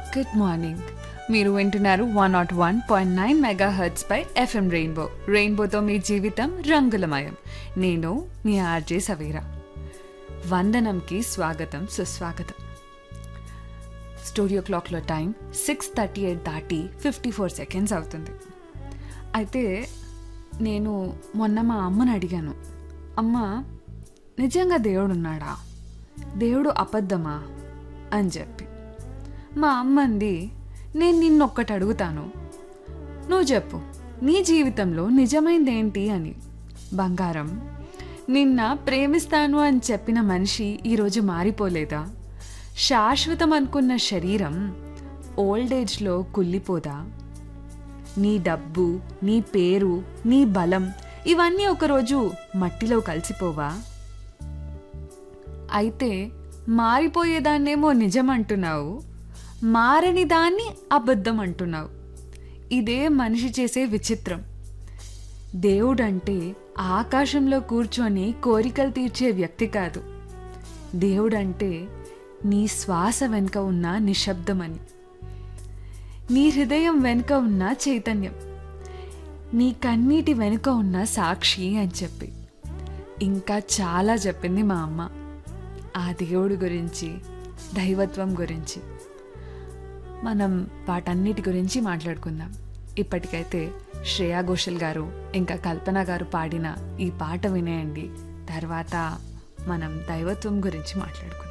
good morning మీరు వింటున్నారు one nought one point nine megahertz పై ఎఫ్ఎం రెయిన్బో రెయిన్బోతో మీ జీవితం రంగులమయం నేను మీ ఆర్జే సవేరా వందనంకి స్వాగతం సుస్వాగతం స్టూడియో క్లాక్లో టైం సిక్స్ థర్టీ ఎయిట్ దాటి ఫిఫ్టీ ఫోర్ సెకండ్స్ అవుతుంది అయితే నేను మొన్న మా అమ్మని అడిగాను అమ్మ నిజంగా దేవుడు ఉన్నాడా దేవుడు అబద్ధమా అని చెప్పి మా అమ్మ అంది నేను నిన్నొక్కటి అడుగుతాను నువ్వు చెప్పు నీ జీవితంలో నిజమైంది ఏంటి అని బంగారం నిన్న ప్రేమిస్తాను అని చెప్పిన మనిషి ఈరోజు మారిపోలేదా శాశ్వతం అనుకున్న శరీరం ఓల్డ్ ఏజ్లో కుళ్ళిపోదా నీ డబ్బు నీ పేరు నీ బలం ఇవన్నీ ఒకరోజు మట్టిలో కలిసిపోవా అయితే మారిపోయేదాన్నేమో నిజం అంటున్నావు మారని దాన్ని అబద్ధం అంటున్నావు ఇదే మనిషి చేసే విచిత్రం దేవుడంటే ఆకాశంలో కూర్చొని కోరికలు తీర్చే వ్యక్తి కాదు దేవుడంటే నీ శ్వాస వెనుక ఉన్న నిశ్శబ్దమని నీ హృదయం వెనుక ఉన్న చైతన్యం నీ కన్నీటి వెనుక ఉన్న సాక్షి అని చెప్పి ఇంకా చాలా చెప్పింది మా అమ్మ ఆ దేవుడి గురించి దైవత్వం గురించి మనం వాటన్నిటి గురించి మాట్లాడుకుందాం ఇప్పటికైతే శ్రేయా ఘోషల్ గారు ఇంకా కల్పన గారు పాడిన ఈ పాట వినేయండి తర్వాత మనం దైవత్వం గురించి మాట్లాడుకుందాం